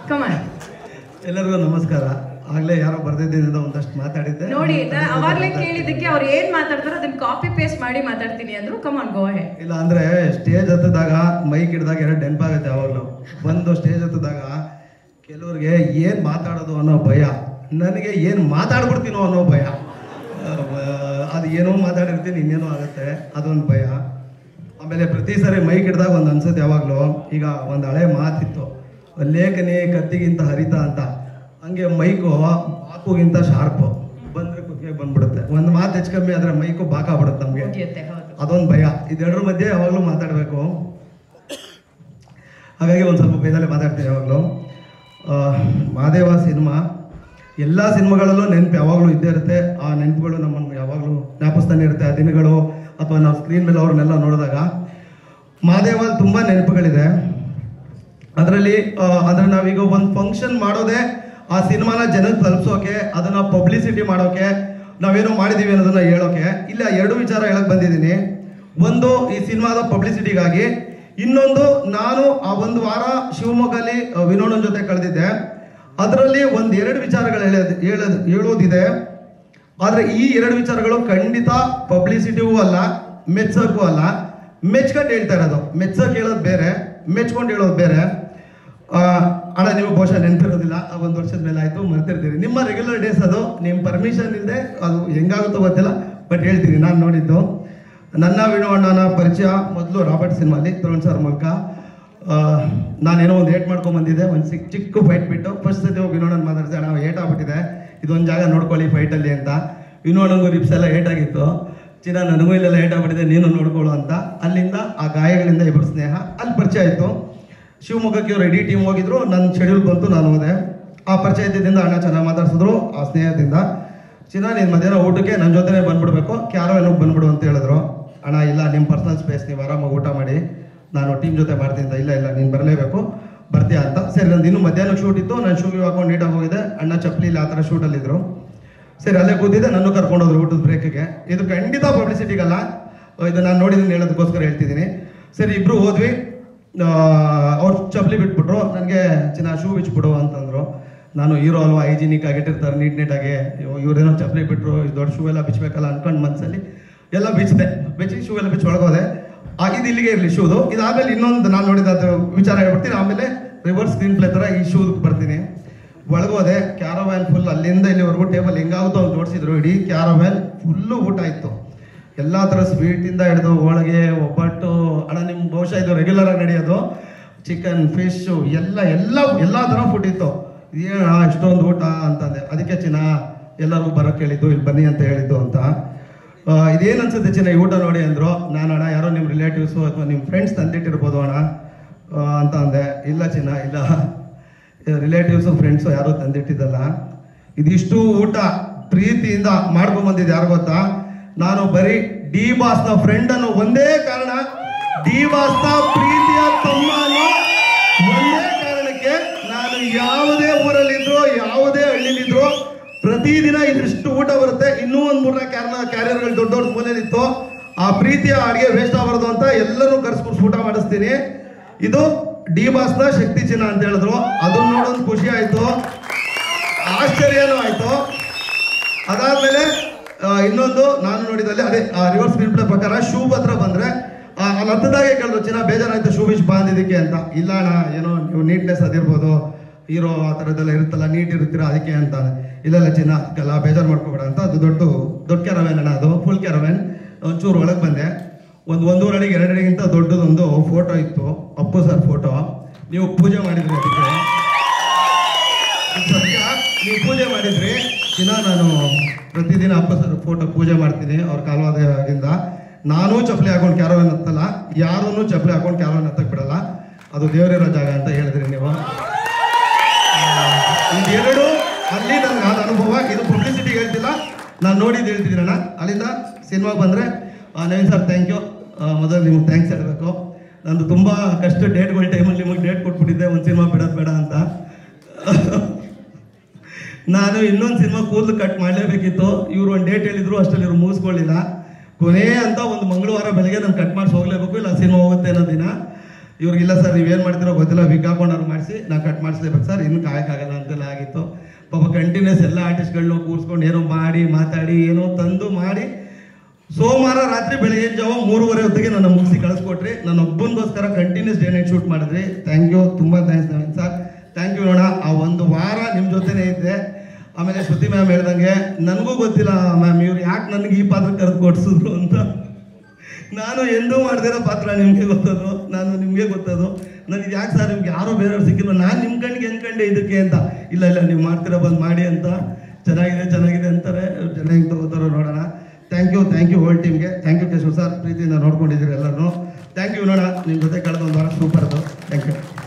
ಕಮಾನ್ ಎಲ್ಲರಿಗೂ ನಮಸ್ಕಾರ ಆಗ್ಲೇ ಯಾರೋ ಬರ್ದಿದ್ದರಿಂದ ಒಂದಷ್ಟು ಮಾತಾಡಿದ್ದೆ ನೋಡಿ ನಾನು ಅವಾಗ್ಲೇ ಕೇಳಿದ್ದಕ್ಕೆ ಅವ್ರು ಏನ್ ಮಾತಾಡ್ತಾರೋ ಅದನ್ನ ಕಾಪಿ ಪೇಸ್ಟ್ ಮಾಡಿ ಮಾತಾಡ್ತೀನಿ ಅಂದ್ರು ಕಮಾನ್ ಗೋ ಹೇ ಇಲ್ಲ ಅಂದ್ರೆ ಸ್ಟೇಜ್ ಹತ್ತದಾಗ ಮೈಕ್ ಹಿಡ್ದಾಗ ಎರಡು ನೆನಪಾಗುತ್ತೆ ಯಾವಾಗಲೂ ಬಂದು ಸ್ಟೇಜ್ ಹತ್ತದಾಗ ಕೆಲವ್ರಿಗೆ ಏನ್ ಮಾತಾಡೋದು ಅನ್ನೋ ಭಯ ನನಗೆ ಏನ್ ಮಾತಾಡ್ಬಿಡ್ತೀನೋ ಅನ್ನೋ ಭಯ ಆ, ಅದು ಏನೋ ಮಾತಾಡಿರ್ತೀನಿ ಇನ್ನೇನೋ ಆಗುತ್ತೆ ಅದೊಂದು ಭಯ ಆಮೇಲೆ ಪ್ರತಿ ಸರಿ ಮೈಕ್ ಹಿಡ್ದಾಗ ಒಂದು ಅನ್ಸುತ್ತೆ ಯಾವಾಗಲೂ ಈಗ ಒಂದು ಹಳೆ ಮಾತಿತ್ತು ಲೇಖನಿ ಕತ್ತಿಗಿಂತ ಹರಿತ ಅಂತ ಹಂಗೆ ಮೈಕು ಬಾಕುಗಿಂತ ಶಾರ್ಪು ಬಂದ್ರೆ ಕುತ್ತಿಗೆ ಬಂದ್ಬಿಡುತ್ತೆ ಒಂದು ಮಾತು ಹೆಚ್ಚು ಕಮ್ಮಿ ಆದ್ರೆ ಮೈಕು ಬಾಕಾಗ್ಬಿಡುತ್ತೆ ನಮಗೆ ಮುಗಿಯುತ್ತೆ ಹೌದು ಅದೊಂದು ಭಯ ಇದೆರಡರ ಮಧ್ಯೆ ಯಾವಾಗಲೂ ಮಾತಾಡಬೇಕು ಹಾಗಾಗಿ ಒಂದು ಸ್ವಲ್ಪ ಭಯದಲ್ಲೇ ಮಾತಾಡ್ತೀನಿ ಯಾವಾಗಲೂ ಮಾದೇವ ಸಿನಿಮಾ ಎಲ್ಲ ಸಿನಿಮಾಗಳಲ್ಲೂ ನೆನಪು ಯಾವಾಗಲೂ ಇದ್ದೇ ಇರುತ್ತೆ ಆ ನೆನಪುಗಳು ನಮ್ಮನ್ನು ಯಾವಾಗಲೂ ಜ್ಞಾಪಿಸ್ತಾನೆ ಇರುತ್ತೆ ಆ ದಿನಗಳು ಅಥವಾ ನಾವು ಸ್ಕ್ರೀನ್ ಮೇಲೆ ಅವ್ರನ್ನೆಲ್ಲ ನೋಡಿದಾಗ ಮಾದೇವಲ್ಲಿ ತುಂಬ ನೆನಪುಗಳಿದೆ ಅದರಲ್ಲಿ ಅಂದ್ರೆ ನಾವೀಗ ಒಂದು ಫಂಕ್ಷನ್ ಮಾಡೋದೇ ಆ ಸಿನಿಮಾನ ಜನಕ್ಕೆ ತಲುಪಿಸೋಕೆ ಅದನ್ನ ಪಬ್ಲಿಸಿಟಿ ಮಾಡೋಕೆ ನಾವೇನೋ ಮಾಡಿದೀವಿ ಅನ್ನೋದನ್ನ ಹೇಳೋಕೆ ಇಲ್ಲ ಎರಡು ವಿಚಾರ ಹೇಳಕ್ ಬಂದಿದ್ದೀನಿ ಒಂದು ಈ ಸಿನಿಮಾದ ಪಬ್ಲಿಸಿಟಿಗಾಗಿ ಇನ್ನೊಂದು ನಾನು ಆ ಒಂದು ವಾರ ಶಿವಮೊಗ್ಗಲ್ಲಿ ಆ, ವಿನೋದನ್ ಜೊತೆ ಕಳೆದಿದ್ದೆ ಅದರಲ್ಲಿ ಒಂದ್ ಎರಡು ವಿಚಾರಗಳು ಹೇಳೋದು ಹೇಳೋದು ಹೇಳೋದಿದೆ ಆದ್ರೆ ಈ ಎರಡು ವಿಚಾರಗಳು ಖಂಡಿತ ಪಬ್ಲಿಸಿಟಿಗೂ ಅಲ್ಲ ಮೆಚ್ಚೋಕ್ಕೂ ಅಲ್ಲ ಮೆಚ್ಕೊಂಡು ಹೇಳ್ತಾ ಇರೋದು ಮೆಚ್ಚೋಕೆ ಹೇಳೋದು ಬೇರೆ ಮೆಚ್ಕೊಂಡು ಹೇಳೋದು ಬೇರೆ ಆ, ಅಣ್ಣ ನೀವು ಬಹುಶಃ ನೆನಪಿರೋದಿಲ್ಲ ಒಂದು ವರ್ಷದ ಮೇಲೆ ಆಯ್ತು ಮರ್ತಿರ್ತೀರಿ ನಿಮ್ಮ ರೆಗ್ಯುಲರ್ ಡೇಸ್ ಅದು ನಿಮ್ಮ ಪರ್ಮಿಷನ್ ಇಲ್ಲದೆ ಅದು ಹೆಂಗಾಗುತ್ತೋ ಗೊತ್ತಿಲ್ಲ ಬಟ್ ಹೇಳ್ತೀನಿ ನಾನು ನೋಡಿದ್ದು ನನ್ನ ವಿನೋ ಅಣ್ಣನ ಪರಿಚಯ ಮೊದಲು ರಾಬರ್ಟ್ ಸಿನಿಮಾಲಿ ತರುಣ್ ಸರ್ ಮೂಲಕ ಆ, ನಾನೇನೋ ಒಂದು ಏಟ್ ಮಾಡ್ಕೊಂಡ್ ಬಂದಿದ್ದೆ ಒಂದು ಚಿಕ್ಕ ಚಿಕ್ಕ ಫೈಟ್ ಬಿಟ್ಟು ಫಸ್ಟ್ ಸತಿ ಹೋಗಿ ವಿನೋಡನ್ ಮಾತಾಡ್ದೆ ಅಣ್ಣ ಏಟ್ ಆಗ್ಬಿಟ್ಟಿದೆ ಇದೊಂದು ಜಾಗ ನೋಡ್ಕೊಳ್ಳಿ ಫೈಟಲ್ಲಿ ಅಂತ ವಿನೋಡಂಗೂ ರಿಪ್ಸ್ ಎಲ್ಲ ಏಟ್ ಆಗಿತ್ತು ಚಿನ್ನ ನನಗೂ ಇಲ್ಲೆಲ್ಲ ಏಟ್ ಆಗ್ಬಿಟ್ಟಿದೆ ನೀನು ನೋಡ್ಕೊಳ್ಳು ಅಂತ ಅಲ್ಲಿಂದ ಆ ಗಾಯಗಳಿಂದ ಇಬ್ಬರು ಸ್ನೇಹ ಅಲ್ಲಿ ಪರಿಚಯ ಆಯಿತು ಶಿವಮೊಗ್ಗಕ್ಕೆ ಅವ್ರು ಇಡೀ ಟೀಮ್ ಹೋಗಿದ್ರು ನನ್ನ ಶೆಡ್ಯೂಲ್ ಬಂತು ನಾನು ಹೋದೆ ಆ ಪರಿಚಯದಿಂದ ಅಣ್ಣ ಚೆನ್ನಾಗಿ ಮಾತಾಡ್ಸಿದ್ರು ಆ ಸ್ನೇಹದಿಂದ ಚಿನ್ನ ನೀನು ಮಧ್ಯಾಹ್ನ ಊಟಕ್ಕೆ ನನ್ನ ಜೊತೆನೇ ಬಂದ್ಬಿಡ್ಬೇಕು ಕ್ಯಾರೋ ಏನೋ ಬಂದ್ಬಿಡು ಅಂತ ಹೇಳಿದ್ರು ಅಣ್ಣ ಇಲ್ಲ ನಿಮ್ಮ ಪರ್ಸನಲ್ ಸ್ಪೇಸ್ ನೀವು ಆರಾಮಾಗಿ ಊಟ ಮಾಡಿ ನಾನು ಟೀಮ್ ಜೊತೆ ಮಾಡ್ತೀನಿ ಅಂತ ಇಲ್ಲ ಇಲ್ಲ ನೀನು ಬರಲೇಬೇಕು ಬರ್ತೀಯಾ ಅಂತ ಸರಿ ನಂದು ಇನ್ನೂ ಮಧ್ಯಾಹ್ನ ಶೂಟ್ ಇತ್ತು ನಾನು ಶೂಗೆ ಹಾಕೊಂಡು ನೀಟಾಗಿ ಹೋಗಿದ್ದೆ ಅಣ್ಣ ಚಪ್ಪಲಿ ಆ ಥರ ಶೂಟಲ್ಲಿದ್ದರು ಸರಿ ಅಲ್ಲೇ ಕೂತಿದ್ದೆ ನನ್ನ ಕರ್ಕೊಂಡು ಹೋದ್ರು ಊಟದ ಬ್ರೇಕ್ಗೆ ಇದು ಖಂಡಿತ ಪಬ್ಲಿಸಿಟಿಗಲ್ಲ ಇದು ನಾನು ನೋಡಿದ್ದೀನಿ ಹೇಳೋದಕ್ಕೋಸ್ಕರ ಹೇಳ್ತಿದ್ದೀನಿ ಸರಿ ಇಬ್ರು ಹೋದ್ವಿ ಅವ್ರು ಚಪ್ಪಲಿ ಬಿಟ್ಬಿಟ್ರು ನನಗೆ ಚಿನ್ನ ಶೂ ಬಿಚ್ಬಿಡು ಅಂತಂದ್ರು ನಾನು ಹೀರೋ ಅಲ್ವಾ ಹೈಜಿನಿಕ್ ಆಗಿಟ್ಟಿರ್ತಾರೆ ನೀಟ್ ನೀಟಾಗಿ ಇವ್ರೇನೋ ಚಪ್ಪಲಿ ಬಿಟ್ರು ಈ ದೊಡ್ಡ ಶೂ ಎಲ್ಲ ಬಿಚ್ಚಬೇಕಲ್ಲ ಅನ್ಕೊಂಡು ಮನಸ್ಸಲ್ಲಿ ಎಲ್ಲ ಬಿಚ್ಚಿದೆ ಬಿಚ್ಚಿ ಶೂ ಎಲ್ಲ ಬಿಚ್ಚಿ ಒಳಗೋದೆ ಆ, ಇದು ಇಲ್ಲಿಗೆ ಇರಲಿ ಶೂದು ಇದಾದ್ಮೇಲೆ ಇನ್ನೊಂದು ನಾನು ನೋಡಿದ ಅದು ವಿಚಾರ ಹೇಳ್ಬಿಡ್ತೀನಿ ಆಮೇಲೆ ರಿವರ್ಸ್ ಸ್ಕ್ರೀನ್ ಪ್ಲೇ ಥರ ಈ ಶೂದ್ ಬರ್ತೀನಿ ಒಳಗೋದೆ ಕ್ಯಾರವ್ಯಾನ್ ಫುಲ್ ಅಲ್ಲಿಂದ ಇಲ್ಲಿವರೆಗೂ ಟೇಬಲ್ ಹೆಂಗಾಗುತ್ತೋ ಅವ್ರು ಜೋಡಿಸಿದ್ರು ಇಡೀ ಕ್ಯಾರವ್ಯಾನ್ ಫುಲ್ಲು ಊಟ ಇತ್ತು ಎಲ್ಲ ಥರ ಸ್ವೀಟಿಂದ ಹಿಡಿದು ಹೋಳಿಗೆ ಒಬ್ಬಟ್ಟು ಅಣ್ಣ ನಿಮ್ ಬಹುಶಃ ಇದು ರೆಗ್ಯುಲರ್ ಆಗಿ ನಡೆಯೋದು ಚಿಕನ್ ಫಿಶು ಎಲ್ಲ ಎಲ್ಲ ಎಲ್ಲ ಥರ ಫುಡ್ ಇತ್ತು ಏನ ಇಷ್ಟೊಂದು ಊಟ ಅಂತಂದೆ ಅದಕ್ಕೆ ಚಿನ್ನ ಎಲ್ಲರಿಗೂ ಬರೋಕ್ಕೆ ಹೇಳಿದ್ದು ಇಲ್ಲಿ ಬನ್ನಿ ಅಂತ ಹೇಳಿದ್ದು ಅಂತ ಆ, ಇದೇನ್ ಅನ್ಸುತ್ತೆ ಚಿನ್ನ ಈ ಊಟ ನೋಡಿ ಅಂದ್ರು ನಾನು ಅಣ್ಣ ಯಾರೋ ನಿಮ್ಮ ರಿಲೇಟಿವ್ಸು ಅಥವಾ ನಿಮ್ಮ ಫ್ರೆಂಡ್ಸ್ ತಂದಿಟ್ಟಿರ್ಬೋದು ಅಣ್ಣ ಆ, ಅಂತ ಅಂದೆ ಇಲ್ಲ ಚಿನ್ನ ಇಲ್ಲ ರಿಲೇಟಿವ್ಸು ಫ್ರೆಂಡ್ಸು ಯಾರು ತಂದಿಟ್ಟಿದ್ದಲ್ಲ ಇದಿಷ್ಟು ಊಟ ಪ್ರೀತಿಯಿಂದ ಮಾಡ್ಕೊಂಡ್ ಬಂದಿದ್ದು ಯಾರು ಗೊತ್ತಾ ನಾನು ಬರೀ ಡಿ ಬಾಸ್ನ ಫ್ರೆಂಡ್ ಅನ್ನೋ ಒಂದೇ ಕಾರಣ ಡಿ ಬಾಸ್ನ ಪ್ರೀತಿಯ ತಮ್ಮ ಅನ್ನೋ ಒಂದೇ ಕಾರಣಕ್ಕೆ ನಾನು ಯಾವುದೇ ಊರಲ್ಲಿದ್ರು ಯಾವುದೇ ಹಳ್ಳಿಲಿದ್ರು ಪ್ರತಿದಿನ ಇದಿಷ್ಟು ಊಟ ಬರುತ್ತೆ ಇನ್ನೂ ಒಂದ್ ಮೂರ್ನಾಲ್ಕು ಕ್ಯಾರ್ನ ಕ್ಯಾರಿಯರ್ಗಳು ದೊಡ್ಡ ದೊಡ್ಡ ಮೂಲೆಯಲ್ಲಿತ್ತು ಆ ಪ್ರೀತಿಯ ಅಡಿಗೆ ವೇಸ್ಟ್ ಆಗಬಾರ್ದು ಅಂತ ಎಲ್ಲರೂ ಕರ್ಸ್ಬಿಟ್ಟು ಊಟ ಮಾಡಿಸ್ತೀನಿ ಇದು ಡಿ ಬಾಸ್ನ ಶಕ್ತಿ ಚಿನ್ನ ಅಂತ ಹೇಳಿದ್ರು ಅದನ್ನ ನೋಡೋದು ಖುಷಿ ಆಯ್ತು ಆಶ್ಚರ್ಯನೂ ಆಯ್ತು ಅದಾದ್ಮೇಲೆ ಆ, ಇನ್ನೊಂದು ನಾನು ನೋಡಿದಲ್ಲಿ ಅದೇ ರಿವರ್ಸ್ ಸ್ಕ್ರೀನ್ ಪ್ಲೇ ಪ್ರಕಾರ ಶೂ ಹತ್ರ ಬಂದ್ರೆ ಆ, ಅಲ್ಲಿ ಹತ್ತದಾಗೆ ಕೇಳಿದ್ರು ಚಿನ್ನ ಬೇಜಾರಾಯ್ತು ಶೂ ವಿಶ್ ಬಂದಿದ್ದಕ್ಕೆ ಅಂತ ಇಲ್ಲ ಅಣ್ಣ ಏನೋ ನೀವು ನೀಟ್ನೆಸ್ ಅದಿರ್ಬೋದು ಹೀರೋ ಆ ಥರದ್ದೆಲ್ಲ ಇರುತ್ತಲ್ಲ ನೀಟ್ ಇರ್ತೀರಾ ಅದಕ್ಕೆ ಅಂತ ಇಲ್ಲ ಇಲ್ಲ ಚಿನ್ನ ಅದಕ್ಕೆಲ್ಲ ಬೇಜಾರು ಮಾಡ್ಕೋಬೇಡ ಅಂತ ಅದು ದೊಡ್ಡ ದೊಡ್ಡ ಕ್ಯಾರವೇನ್ ಅಣ್ಣ ಅದು ಫುಲ್ ಕ್ಯಾರವೇನ್ ಒಂಚೂರು ಒಳಗೆ ಬಂದೆ ಒಂದು ಒಂದೂವರೆ ಅಡಿಗೆ ಎರಡು ಅಡಿಗಿಂತ ದೊಡ್ಡದೊಂದು ಫೋಟೋ ಇತ್ತು ಅಪ್ಪು ಸರ್ ಫೋಟೋ ನೀವು ಪೂಜೆ ಮಾಡಿದ್ರಿ ಅದಕ್ಕೆ ಸತ್ಯ ನೀವು ಪೂಜೆ ಮಾಡಿದ್ರಿ ದಿನ ನಾನು ಪ್ರತಿದಿನ ಅಪ್ಪ ಸರ್ ಫೋಟೋ ಪೂಜೆ ಮಾಡ್ತೀನಿ ಅವ್ರ ಕಾಲವಾದಾಗಿಂದ ನಾನು ಚಪ್ಪಲಿ ಹಾಕೊಂಡು ಕ್ಯಾರವನ್ ಹತ್ತಲ್ಲ ಯಾರೂ ಚಪ್ಪಲಿ ಹಾಕೊಂಡು ಕ್ಯಾರವನ್ ಹತ್ತಕ್ ಬಿಡಲ್ಲ ಅದು ದೇವರಿರೋ ಜಾಗ ಅಂತ ಹೇಳಿದ್ರಿ ನೀವು ಆ, ಇದೆರಡು ಅಲ್ಲಿ ನನ್ಗೆ ಆದ ಅನುಭವ ಇದು ಪಬ್ಲಿಸಿಟಿ ಹೇಳ್ತಿಲ್ಲ ನಾನು ನೋಡಿದ್ದು ಹೇಳ್ತಿದ್ದೀನಿ ಅಣ್ಣ ಅಲ್ಲಿಂದ ಸಿನಿಮಾಗೆ ಬಂದರೆ ನವೀನ್ ಸರ್ ಥ್ಯಾಂಕ್ ಯು ಮೊದಲು ನಿಮ್ಗೆ ಥ್ಯಾಂಕ್ಸ್ ಹೇಳಬೇಕು ನಂದು ತುಂಬ ಕಷ್ಟ ಡೇಟ್ಗಳ ಟೈಮಲ್ಲಿ ನಿಮಗೆ ಡೇಟ್ ಕೊಟ್ಬಿಟ್ಟಿದ್ದೆ ಒಂದು ಸಿನಿಮಾ ಬಿಡೋದು ಬೇಡ ಅಂತ ನಾನು ಇನ್ನೊಂದು ಸಿನಿಮಾ ಕೂದಲು ಕಟ್ ಮಾಡಲೇಬೇಕಿತ್ತು ಇವ್ರು ಒಂದು ಡೇಟ್ ಹೇಳಿದ್ರು ಅಷ್ಟರಲ್ಲಿ ಇವ್ರು ಮುಗಿಸ್ಕೊಳ್ಳಿಲ್ಲ ಕೊನೆ ಅಂತ ಒಂದು ಮಂಗಳವಾರ ಬೆಳಗ್ಗೆ ನಾನು ಕಟ್ ಮಾಡಿಸಿ ಹೋಗ್ಲೇಬೇಕು ಇಲ್ಲ ಸಿನಿಮಾ ಹೋಗುತ್ತೆ ಅನ್ನೋ ದಿನ ಇವ್ರಿಗಿಲ್ಲ ಸರ್ ನೀವೇನು ಮಾಡ್ತಿರೋ ಗೊತ್ತಿಲ್ಲ ವಿಗ್ ಹಾಕೊಂಡವ್ರು ಮಾಡಿಸಿ ನಾವು ಕಟ್ ಮಾಡಿಸ್ಲೇಬೇಕು ಸರ್ ಇನ್ನು ಕಾಯಕ್ಕಾಗಲ್ಲ ಅಂತೆಲ್ಲ ಆಗಿತ್ತು ಪಾಪ ಕಂಟಿನ್ಯೂಸ್ ಎಲ್ಲ ಆರ್ಟಿಸ್ಟ್ಗಳನ್ನ ಕೂರಿಸ್ಕೊಂಡು ಏನೋ ಮಾಡಿ ಮಾತಾಡಿ ಏನೋ ತಂದು ಮಾಡಿ ಸೋಮವಾರ ರಾತ್ರಿ ಬೆಳಗ್ಗೆ ಜಾವ ಮೂರುವರೆ ಹೊತ್ತಿಗೆ ನನ್ನ ಮುಗಿಸಿ ಕಳಿಸ್ಕೊಟ್ರಿ ನನ್ನ ಒಬ್ಬನಿಗೋಸ್ಕರ ಕಂಟಿನ್ಯೂಸ್ ಡೇ ನೈಟ್ ಶೂಟ್ ಮಾಡಿದ್ರಿ ಥ್ಯಾಂಕ್ ಯು ತುಂಬ thanks Naveen sir thank you ನೋಡ ಆ ಒಂದು ವಾರ ನಿಮ್ಮ ಜೊತೆನೇ ಇದ್ದೆ ಆಮೇಲೆ ಶ್ರುತಿ ಮ್ಯಾಮ್ ಹೇಳ್ದಂಗೆ ನನಗೂ ಗೊತ್ತಿಲ್ಲ ಮ್ಯಾಮ್ ಇವ್ರು ಯಾಕೆ ನನಗೆ ಈ ಪಾತ್ರ ಕರೆದು ಕೊಡ್ಸಿದ್ರು ಅಂತ ನಾನು ಎಂದೂ ಮಾಡ್ದಿರೋ ಪಾತ್ರ ನಿಮಗೆ ಗೊತ್ತದು ನಾನು ನಿಮಗೆ ಗೊತ್ತದು ನನಗೆ ಯಾಕೆ ಸರ್ ನಿಮ್ಗೆ ಯಾರೋ ಬೇರೆಯವ್ರು ಸಿಕ್ಕಿಲ್ಲ ನಾನು ನಿಮ್ಮ ಕಣ್ಣಿಗೆ ಹೆಂಗೆ ಇದಕ್ಕೆ ಅಂತ ಇಲ್ಲ ಇಲ್ಲ ನೀವು ಮಾಡ್ತೀರಾ ಬಂದು ಮಾಡಿ ಅಂತ ಚೆನ್ನಾಗಿದೆ ಚೆನ್ನಾಗಿದೆ ಅಂತಾರೆ ಜನ ಹೆಂಗೆ ತಗೋತಾರೋ ನೋಡೋಣ thank you thank you whole ಟೀಮ್ಗೆ ಥ್ಯಾಂಕ್ ಯು ಕೇಶವ್ ಸರ್ ಪ್ರೀತಿಯಿಂದ ನೋಡ್ಕೊಂಡಿದ್ದೀರಿ ಎಲ್ಲರೂ ಥ್ಯಾಂಕ್ ಯು ನೋಡ ನಿಮ್ಮ ಜೊತೆ ಕಳೆದ ಒಂದು ವಾರ ಸೂಪರ್ದು ಥ್ಯಾಂಕ್ ಯು